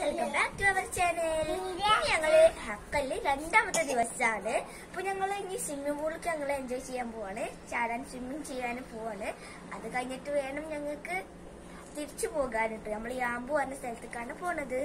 welcome back to our channel ഞങ്ങള് ഹക്കല് രണ്ടാമത്തെ ദിവസമാണ് അപ്പൊ ഞങ്ങൾ ഇനി സ്വിമ്മിംഗ് പൂളിലേക്ക് ഞങ്ങൾ എൻജോയ് ചെയ്യാൻ പോവാണ് ചാടാൻ സ്വിമ്മിങ് ചെയ്യാനും പോവാണ് അത് കഴിഞ്ഞിട്ട് വേണം ഞങ്ങൾക്ക് തിരിച്ചു പോകാനിട്ട് നമ്മൾ യാമ്പു പറഞ്ഞ സ്ഥലത്തേക്കാണ് പോണത്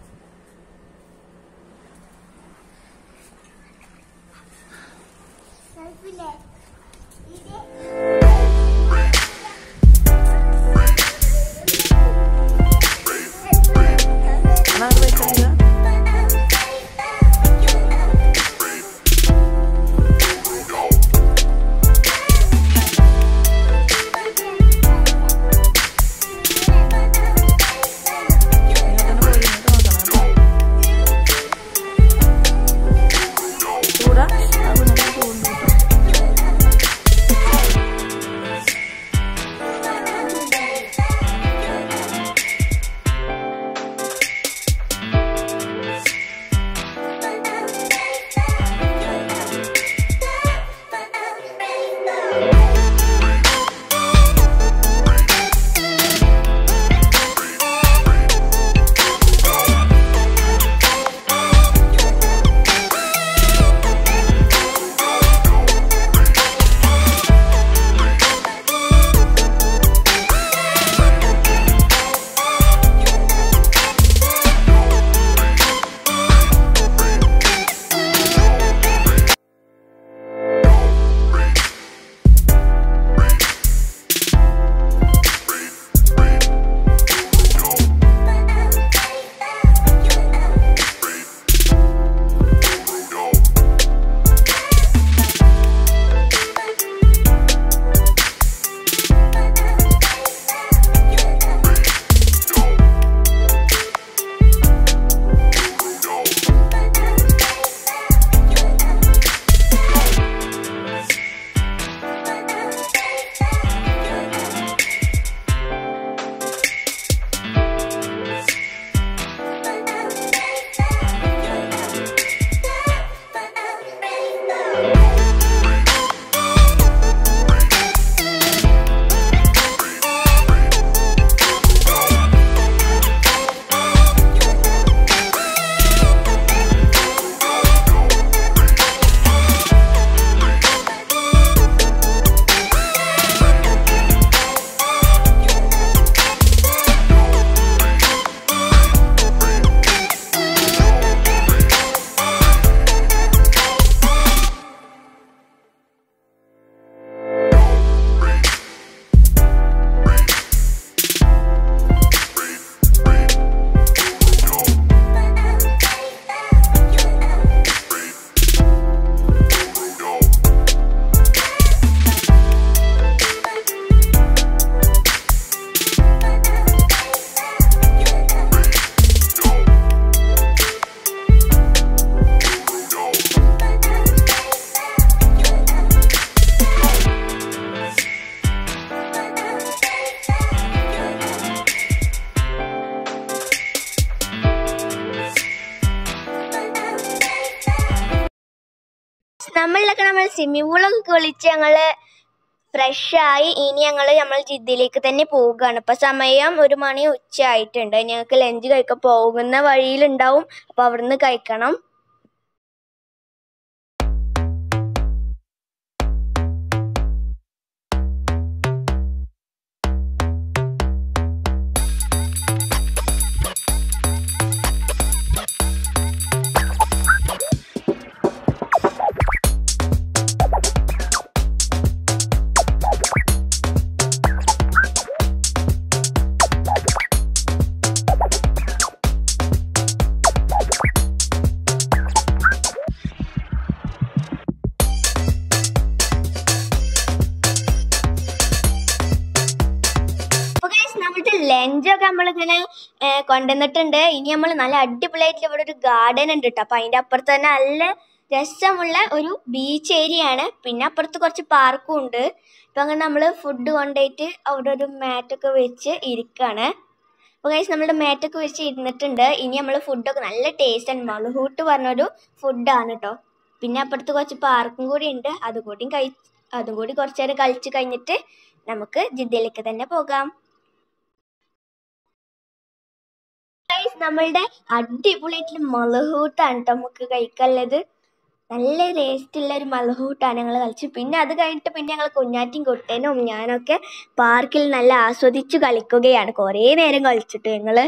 നമ്മളിലൊക്കെ നമ്മൾ സ്വിമ്മിംഗ് പൂളൊക്കെ കുളിച്ച് ഞങ്ങള് ഫ്രഷ് ആയി ഇനി ഞങ്ങൾ നമ്മൾ ജിദ്ദയിലേക്ക് തന്നെ പോവുകയാണ് ഇപ്പൊ സമയം ഒരു മണി ഉച്ച ആയിട്ടുണ്ട് ഞങ്ങൾക്ക് ലഞ്ച് കഴിക്കാൻ പോകുന്ന വഴിയിലുണ്ടാവും അപ്പൊ അവിടുന്ന് കഴിക്കണം അപ്പൊ guys, നമ്മളുടെ ലഞ്ചൊക്കെ നമ്മളിങ്ങനെ ഏ, കൊണ്ടുവന്നിട്ടുണ്ട് ഇനി നമ്മൾ നല്ല അടിപൊളിയായിട്ട് ഇവിടെ ഒരു ഗാർഡൻ ഉണ്ട് കേട്ടോ അപ്പൊ അതിന്റെ അപ്പുറത്ത് തന്നെ നല്ല രസമുള്ള ഒരു ബീച്ച് ഏരിയ ആണ് പിന്നെ അപ്പുറത്ത് കുറച്ച് പാർക്കും ഉണ്ട് ഇപ്പൊ അങ്ങനെ നമ്മൾ ഫുഡ് കൊണ്ടുപോയിട്ട് അവിടെ ഒരു മാറ്റൊക്കെ വെച്ച് ഇരിക്കാണ് അപ്പോൾ ഗൈസ് നമ്മുടെ മാറ്റൊക്കെ വെച്ച് ഇരുന്നിട്ടുണ്ട് ഇനി നമ്മൾ ഫുഡൊക്കെ നല്ല ടേസ്റ്റ് ആണ് മളുഹൂട്ട് പറഞ്ഞൊരു ഫുഡാണ് കേട്ടോ പിന്നെ അപ്പുറത്ത് കുറച്ച് പാർക്കും കൂടി ഉണ്ട് അതുകൂടി കഴി അതും കൂടി കുറച്ച് നേരം കളിച്ച് കഴിഞ്ഞിട്ട് നമുക്ക് ജിദ്ദയിലേക്ക് തന്നെ പോകാം Guys, നമ്മളുടെ അടിപൊളിയായിട്ടുള്ള മലഹൂട്ടാണ് കേട്ടോ നമുക്ക് കഴിക്കാനുള്ളത് നല്ല ടേസ്റ്റുള്ള ഒരു മലഹൂട്ടാണ് ഞങ്ങൾ കളിച്ചു പിന്നെ അത് കഴിഞ്ഞിട്ട് പിന്നെ ഞങ്ങൾ കുഞ്ഞാറ്റിയും കുട്ടനും ഞാനൊക്കെ പാർക്കിൽ നല്ല ആസ്വദിച്ച് കളിക്കുകയാണ് കുറേ നേരം കളിച്ചിട്ട് ഞങ്ങൾ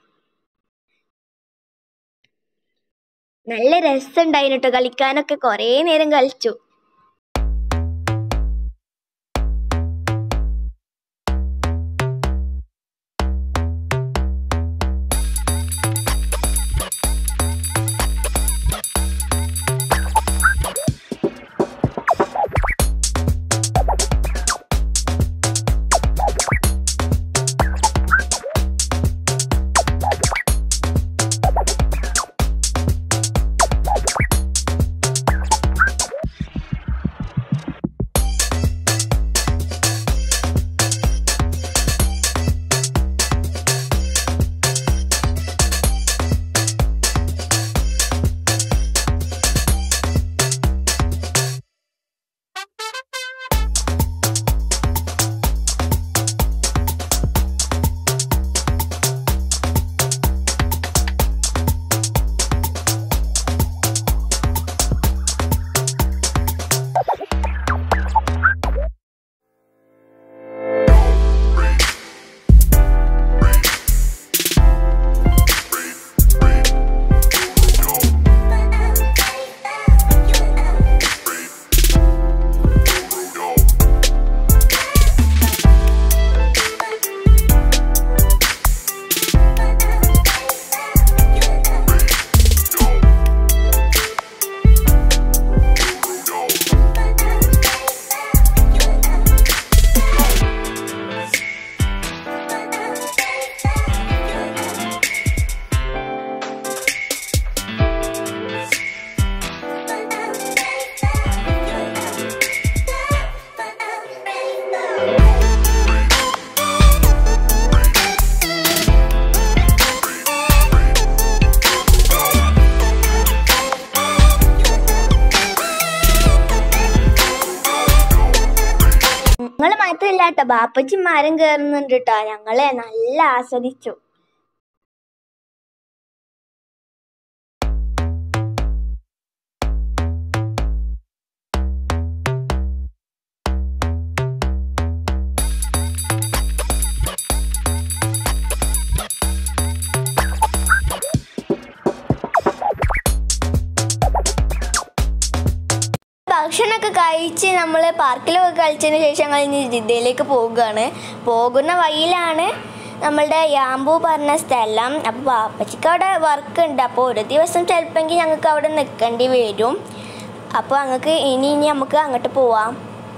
നല്ല രസമുണ്ടായിരുന്നു കേട്ടോ കളിക്കാനൊക്കെ കുറേ നേരം കളിച്ചു ഞങ്ങൾ മാത്രമല്ല കേട്ടോ ബാപ്പച്ചി മരം കയറുന്നുണ്ട് കേട്ടോ ഞങ്ങളെ നല്ല ആസ്വദിച്ചു ഭക്ഷണമൊക്കെ കഴിച്ച് നമ്മൾ പാർക്കിലൊക്കെ കളിച്ചതിന് ശേഷം ഞങ്ങൾ ഇനി ജിദ്ദയിലേക്ക് പോകുകയാണ് പോകുന്ന വഴിയിലാണ് നമ്മളുടെ യാമ്പു പറഞ്ഞ സ്ഥലം അപ്പോൾ പാപ്പച്ചിക്ക് അവിടെ വർക്ക് ഉണ്ട് അപ്പോൾ ഒരു ദിവസം ചിലപ്പോൾ ഞങ്ങൾക്ക് അവിടെ നിൽക്കേണ്ടി വരും അപ്പോൾ ഞങ്ങൾക്ക് ഇനി ഇനി നമുക്ക് അങ്ങോട്ട് പോവാം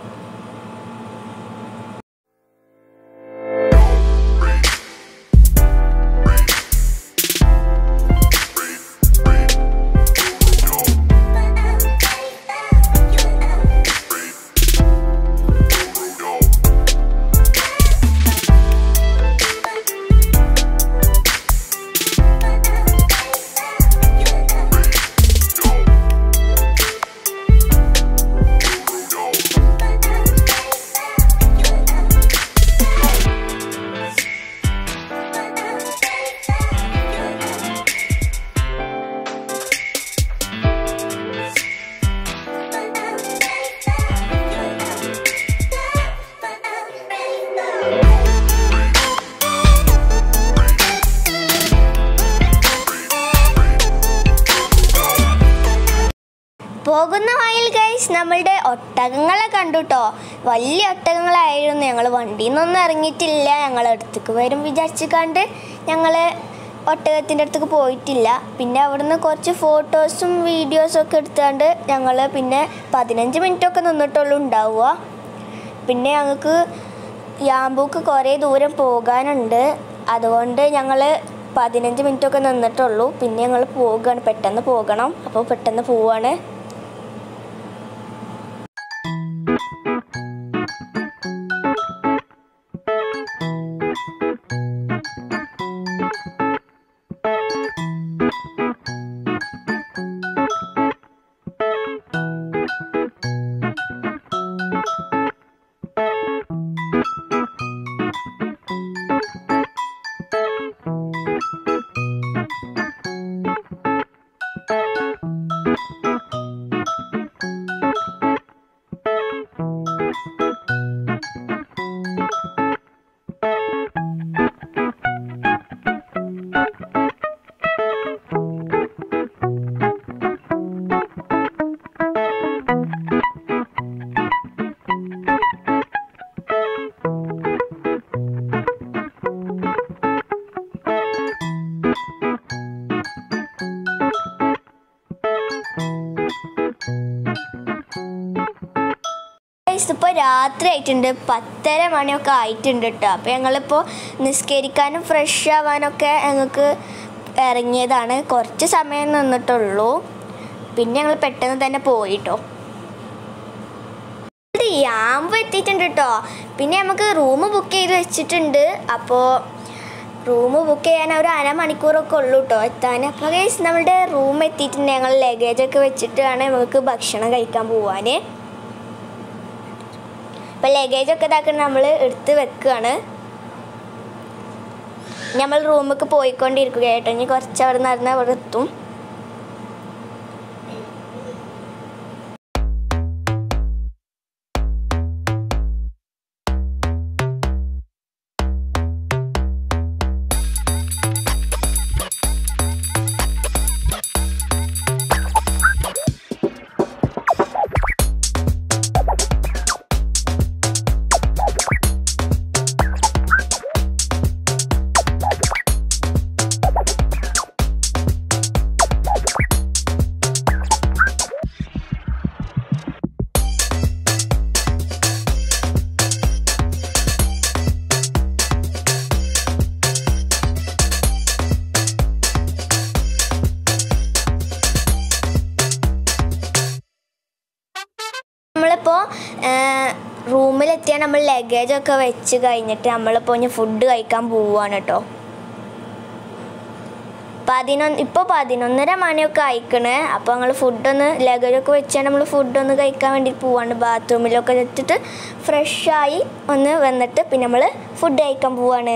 പോകുന്ന വഴിയിൽ ഗൈസ് നമ്മളുടെ ഒട്ടകങ്ങളെ കണ്ടു കേട്ടോ വലിയ ഒട്ടകങ്ങളായിരുന്നു ഞങ്ങൾ വണ്ടിയിൽ നിന്നൊന്നും ഇറങ്ങിയിട്ടില്ല ഞങ്ങൾ അടുത്തേക്ക് വരും വിചാരിച്ച് കണ്ട് ഞങ്ങൾ ഒട്ടകത്തിൻ്റെ അടുത്തേക്ക് പോയിട്ടില്ല പിന്നെ അവിടുന്ന് കുറച്ച് ഫോട്ടോസും വീഡിയോസും ഒക്കെ എടുത്തുകൊണ്ട് ഞങ്ങൾ പിന്നെ പതിനഞ്ച് മിനിറ്റൊക്കെ നിന്നിട്ടുള്ളൂ ഉണ്ടാവുക പിന്നെ ഞങ്ങൾക്ക് യാമ്പൂക്ക് കുറേ ദൂരം പോകാനുണ്ട് അതുകൊണ്ട് ഞങ്ങൾ പതിനഞ്ച് മിനിറ്റൊക്കെ നിന്നിട്ടുള്ളൂ പിന്നെ ഞങ്ങൾ പോവുകയാണ് പെട്ടെന്ന് പോകണം അപ്പോൾ പെട്ടെന്ന് പോവാണ് ഇപ്പോൾ രാത്രി ആയിട്ടുണ്ട് പത്തര മണിയൊക്കെ ആയിട്ടുണ്ട് കേട്ടോ അപ്പോൾ ഞങ്ങളിപ്പോൾ നിസ്കരിക്കാനും ഫ്രഷ് ആവാനൊക്കെ ഞങ്ങൾക്ക് ഇറങ്ങിയതാണ് കുറച്ച് സമയം നിന്നിട്ടുള്ളൂ പിന്നെ ഞങ്ങൾ പെട്ടെന്ന് തന്നെ പോയിട്ടോ ഇത് യാമ്പ് എത്തിയിട്ടുണ്ട് കേട്ടോ പിന്നെ നമുക്ക് റൂം ബുക്ക് ചെയ്ത് വെച്ചിട്ടുണ്ട് അപ്പോൾ റൂം ബുക്ക് ചെയ്യാൻ ഒരു അരമണിക്കൂറൊക്കെ ഉള്ളൂ കേട്ടോ എത്താൻ അപ്പോൾ ഗൈസ് നമ്മുടെ റൂം എത്തിയിട്ടുണ്ട് ഞങ്ങൾ ലഗേജൊക്കെ വെച്ചിട്ടാണ് നമുക്ക് ഭക്ഷണം കഴിക്കാൻ പോവാൻ അപ്പോൾ ലഗേജൊക്കെ ഇതാക്കി നമ്മൾ എടുത്ത് വെക്കുകയാണ് നമ്മൾ റൂമിലേക്ക് പോയിക്കൊണ്ടിരിക്കുക കേട്ടോ ഇനി കുറച്ച് അവിടെ നടന്ന് അവിടെ എത്തും നമ്മളിപ്പോൾ റൂമിലെത്തിയാൽ നമ്മൾ ലഗേജൊക്കെ വെച്ച് കഴിഞ്ഞിട്ട് നമ്മളിപ്പോൾ ഇനി ഫുഡ് കഴിക്കാൻ പോവുകയാണ് കേട്ടോ പതിനൊന്ന് ഇപ്പോൾ പതിനൊന്നര മണിയൊക്കെ അയക്കണേ അപ്പോൾ ഞങ്ങൾ ഫുഡൊന്ന് ലഗേജൊക്കെ വെച്ചാൽ നമ്മൾ ഫുഡൊന്ന് കഴിക്കാൻ വേണ്ടി പോവാണ് ബാത്റൂമിലൊക്കെ വെച്ചിട്ട് ഫ്രഷായി ഒന്ന് വന്നിട്ട് പിന്നെ നമ്മൾ ഫുഡ് കഴിക്കാൻ പോവാണ്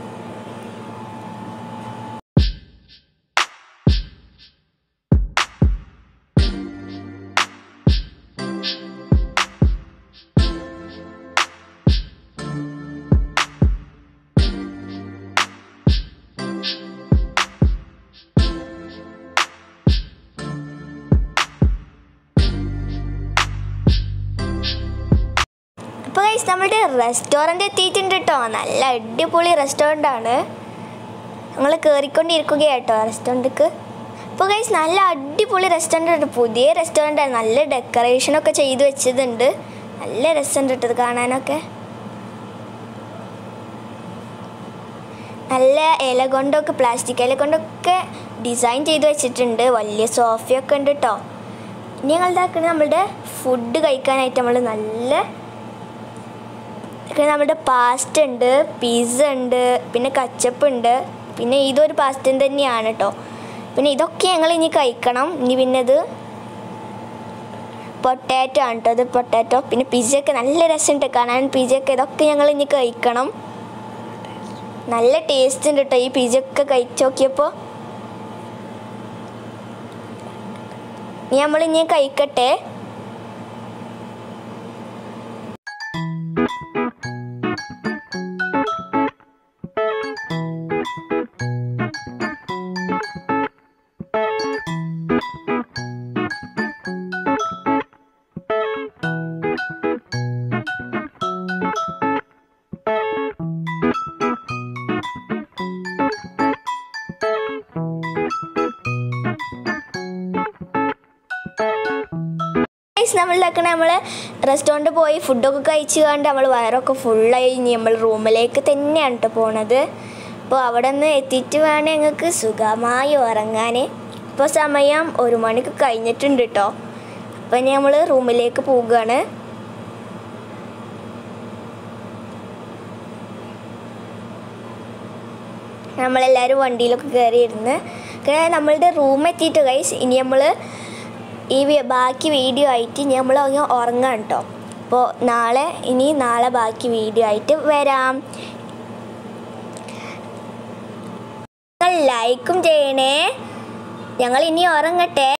അപ്പോൾ ഗൈസ് നമ്മുടെ റെസ്റ്റോറൻറ്റ് എത്തിയിട്ടുണ്ട് കേട്ടോ നല്ല അടിപൊളി റെസ്റ്റോറൻ്റ് ആണ് ഞങ്ങൾ കയറിക്കൊണ്ടിരിക്കുകയാട്ടോ റെസ്റ്റോറൻറ്റിക്ക് അപ്പോൾ ഗൈസ് നല്ല അടിപൊളി റെസ്റ്റോറൻ്റ് ഉണ്ട് പുതിയ റെസ്റ്റോറൻ്റ് ആണ് നല്ല ഡെക്കറേഷനൊക്കെ ചെയ്ത് വെച്ചതുണ്ട് നല്ല രസമുണ്ട് കേട്ടോ ഇത് കാണാനൊക്കെ നല്ല ഇല കൊണ്ടൊക്കെ പ്ലാസ്റ്റിക് ഇല കൊണ്ടൊക്കെ ഡിസൈൻ ചെയ്ത് വെച്ചിട്ടുണ്ട് വലിയ സോഫയൊക്കെ ഉണ്ട് കേട്ടോ ഇനി ഞങ്ങൾ ഇതാക്കുന്നത് നമ്മളുടെ ഫുഡ് കഴിക്കാനായിട്ട് നമ്മൾ നല്ല പിന്നെ നമ്മുടെ പാസ്റ്റ ഉണ്ട് പിസ്സ ഉണ്ട് പിന്നെ കച്ചപ്പ് ഉണ്ട് പിന്നെ ഇതൊരു പാസ്റ്റ തന്നെയാണ് കേട്ടോ പിന്നെ ഇതൊക്കെ ഞങ്ങൾ ഇനി കഴിക്കണം ഇനി പിന്നെ ഇത് പൊട്ടാറ്റോ ആണ് കേട്ടോ ഇത് പൊട്ടാറ്റോ പിന്നെ പിസ്സയൊക്കെ നല്ല രസമുണ്ട് കാണാൻ പിസ്സയൊക്കെ ഇതൊക്കെ ഞങ്ങൾ ഇനി കഴിക്കണം നല്ല ടേസ്റ്റ് ഉണ്ട് കേട്ടോ ഈ പിസ്സയൊക്കെ കഴിച്ചു നോക്കിയപ്പോൾ ഇനി നമ്മൾ ഇനി കഴിക്കട്ടെ നമ്മളിതാക്കണ നമ്മൾ റെസ്റ്റോറൻറ്റ് പോയി ഫുഡൊക്കെ കഴിച്ച് കണ്ട് നമ്മൾ വയറൊക്കെ ഫുള്ളായി ഇനി നമ്മൾ റൂമിലേക്ക് തന്നെയാണ് കേട്ടോ പോണത് അപ്പോൾ അവിടെ നിന്ന് എത്തിയിട്ട് വേണേൽ ഞങ്ങൾക്ക് സുഖമായി ഉറങ്ങാൻ ഇപ്പോൾ സമയം ഒരു മണിക്ക് കഴിഞ്ഞിട്ടുണ്ട് കേട്ടോ അപ്പോൾ ഇനി നമ്മൾ റൂമിലേക്ക് പോവുകയാണ് നമ്മളെല്ലാവരും വണ്ടിയിലൊക്കെ കയറി ഇരുന്ന് കാരണം നമ്മളുടെ റൂം എത്തിയിട്ട് കൈസ് ഇനി നമ്മൾ ഈ വി- ബാക്കി വീഡിയോ ആയിട്ട് ഇനി നമ്മൾ അങ്ങ് ഉറങ്ങാം കേട്ടോ അപ്പോൾ നാളെ ഇനി നാളെ ബാക്കി വീഡിയോ ആയിട്ട് വരാം നിങ്ങൾ ലൈക്കും ചെയ്യണേ ഞങ്ങൾ ഇനി ഉറങ്ങട്ടെ